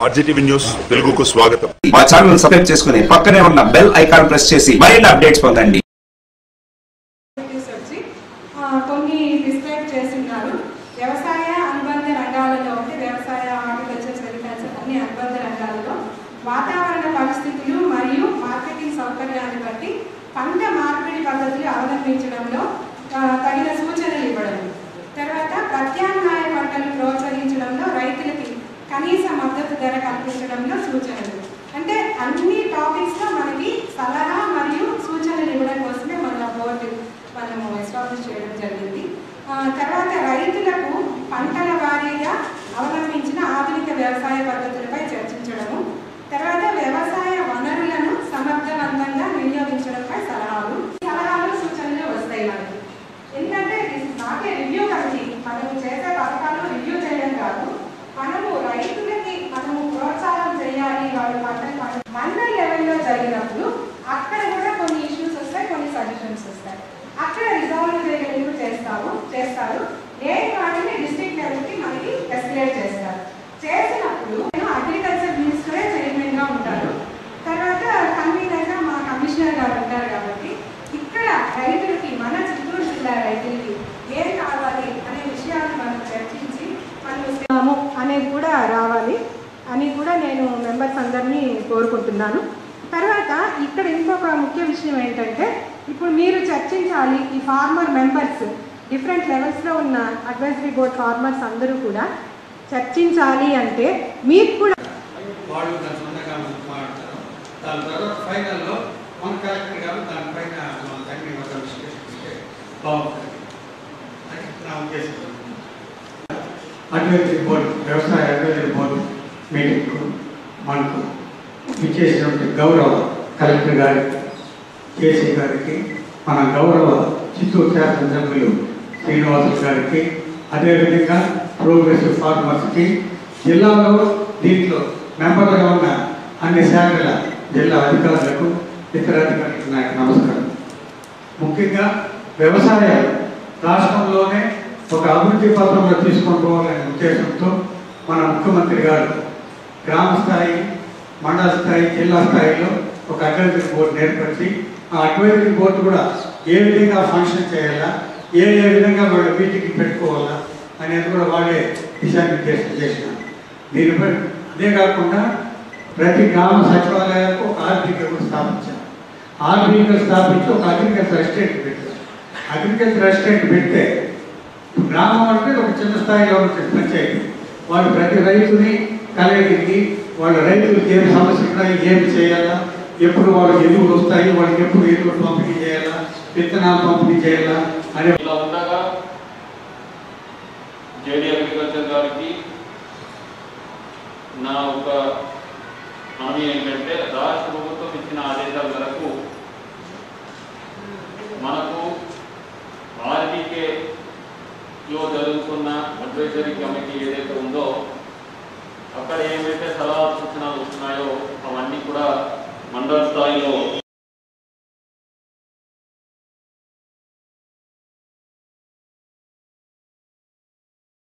RGTV news తెలుగుకు స్వాగతం మా ఛానల్ సబ్స్క్రైబ్ చేసుకుని పక్కనే ఉన్న బెల్ ఐకాన్ ప్రెస్ చేసి మరిన్ని అప్డేట్స్ పొందండి యాక్టివిటీస్ వచ్చి ఆ, కొన్ని డిస్క్రైబ్ చేస్తున్నారు వ్యవసాయ అనుబంధ రంగాలలో అంటే వ్యవసాయ హార్టికల్చర్ సెరికల్చర్ అన్ని అనుబంధ రంగాలలో వాతావరణ పరిస్థితులు మరియు మార్కెటింగ్ సౌకర్యాన్ని బట్టి పంట మార్పిడి పద్ధతులు అవలంబించడంలో ఆ, తగిన సూచనలు ఇవ్వడం తర్వాత ప్రత్యామ్నాయ పంటలు ప్రోత్సహించడంలో రైతులకి కనీస మద్దతు ధర కల్పించడంలో సూచనలు అంటే అన్ని టాపిక్స్లో మనకి సలహా మరియు సూచనలు ఇవ్వడం కోసమే మన బోర్డు మనము ఎస్టాబ్లిష్ చేయడం జరిగింది ఆ, తర్వాత రైతులకు పంటల వారీగా అవలంబించిన ఆధునిక వ్యవసాయ పద్ధతులపై చర్చించడము తర్వాత వ్యవసాయ వనరులను సమర్థవంతంగా వినియోగించడంపై సలహాలు సలహాలు సూచనలు వస్తాయి మనకి ఎందుకంటే నాకే రివ్యూ కమిటీ మనము చేసే పథకాలు రివ్యూ చేయడం కాదు మనము రైతులకి మనము ప్రోత్సాహం చేయాలి వాళ్ళు పంటలు పండి మండల్ లెవెల్లో జరిగినప్పుడు అక్కడ కూడా కొన్ని ఇష్యూస్ వస్తాయి కొన్ని సజెషన్స్ వస్తాయి అక్కడ రిజాల్వ్ చేయగలిగి చేస్తాము చేస్తారు లేని వాటిని డిస్ట్రిక్ట్ లెవెల్కి మనకి ఎస్కలేట్ చేస్తారు చేసినప్పుడు నేను అగ్రికల్చర్ మినిస్టరే చైర్మన్ గా ఉంటారు తర్వాత కన్వీనర్ గా మా కమిషనర్ గారు ఉంటారు కాబట్టి ఇక్కడ రైతులకి మన చిత్తూరు జిల్లా రైతులకి ఏం కావాలి అనే విషయాన్ని మనం చర్చించి మనం ఇస్తాము అనేది కూడా రావాలి అని కూడా నేను మెంబర్స్ అందరినీ కోరుకుంటున్నాను తర్వాత ఇక్కడ ఇంకొక ముఖ్య విషయం ఏంటంటే ఇప్పుడు మీరు చర్చించాలి ఈ ఫార్మర్ మెంబర్స్ డిఫరెంట్ లెవెల్స్లో ఉన్న అడ్వైజరీ బోర్డ్ ఫార్మర్స్ అందరూ కూడా చర్చించాలి అంటే మీకు కూడా వాళ్ళు దాని సొంతంగా మాట్లాడతారు దాని తర్వాత ఫైనల్లో మన కలెక్టర్ గారు దానిపైన మన తగిన ఒక విశ్లేషణ ఇస్తే బాగుంటుంది అని నా ఉద్దేశం అడ్వైజరీ బోర్డు వ్యవసాయ అడ్వైజరీ బోర్డు మీటింగ్కు మనకు ఇచ్చేసినటువంటి గౌరవ కలెక్టర్ గారికి కేసీ గారికి మన గౌరవ చిత్తూరు శాసనసభ్యులు శ్రీనివాసులు గారికి అదేవిధంగా ప్రోగ్రెసివ్ ఫార్మర్స్కి జిల్లాలో దీంట్లో మెంబర్లుగా ఉన్న అన్ని శాఖల జిల్లా అధికారులకు ఇతర అధికారులకు నాకు నమస్కారం ముఖ్యంగా వ్యవసాయం రాష్ట్రంలోనే ఒక అభివృద్ధి పథంలో తీసుకొని పోవాలనే ఉద్దేశంతో మన ముఖ్యమంత్రి గారు గ్రామ స్థాయి మండల స్థాయి జిల్లా స్థాయిలో ఒక అడ్వైజరీ బోర్డు ఏర్పరిచి ఆ అడ్వైజరీ బోర్డు కూడా ఏ విధంగా ఫంక్షన్ చేయాలా ఏ ఏ విధంగా వాళ్ళ మీటింగ్ పెట్టుకోవాలా అనేది కూడా వాళ్ళే దిశానిర్దేశం చేసినారు దీనిపై అదే కాకుండా ప్రతి గ్రామ సచివాలయాలకు ఒక ఆర్బీకే కూడా స్థాపించారు ఆర్బీకే స్థాపించి ఒక అగ్రికల్చర్ ఎస్టేట్ పెట్టారు అగ్రికల్చర్ ఎస్టేట్ పెడితే గ్రామం అంటే ఒక చిన్న స్థాయిలో ఉంటుంది పంచాయతీ వాళ్ళు ప్రతి రైతుని కలగలిగి వాళ్ళ రైతులకు ఏం సమస్యలు ఉన్నాయి ఏం చేయాలా ఎప్పుడు వాళ్ళకి ఎరువులు వస్తాయి వాళ్ళకి ఎప్పుడు ఎరువులు పంపిణీ చేయాలా విత్తనాలు పంపిణీ చేయాలా అనే ఇలా ఉండగా జేడీ అగ్రికల్చర్ గారికి నా ఒక హామీ ఏంటంటే రాష్ట్ర ప్రభుత్వం ఇచ్చిన ఆదేశాల మేరకు మనకు ఆర్బీకేలో జరుగుతున్న అడ్వైజరీ కమిటీ ఏదైతే ఉందో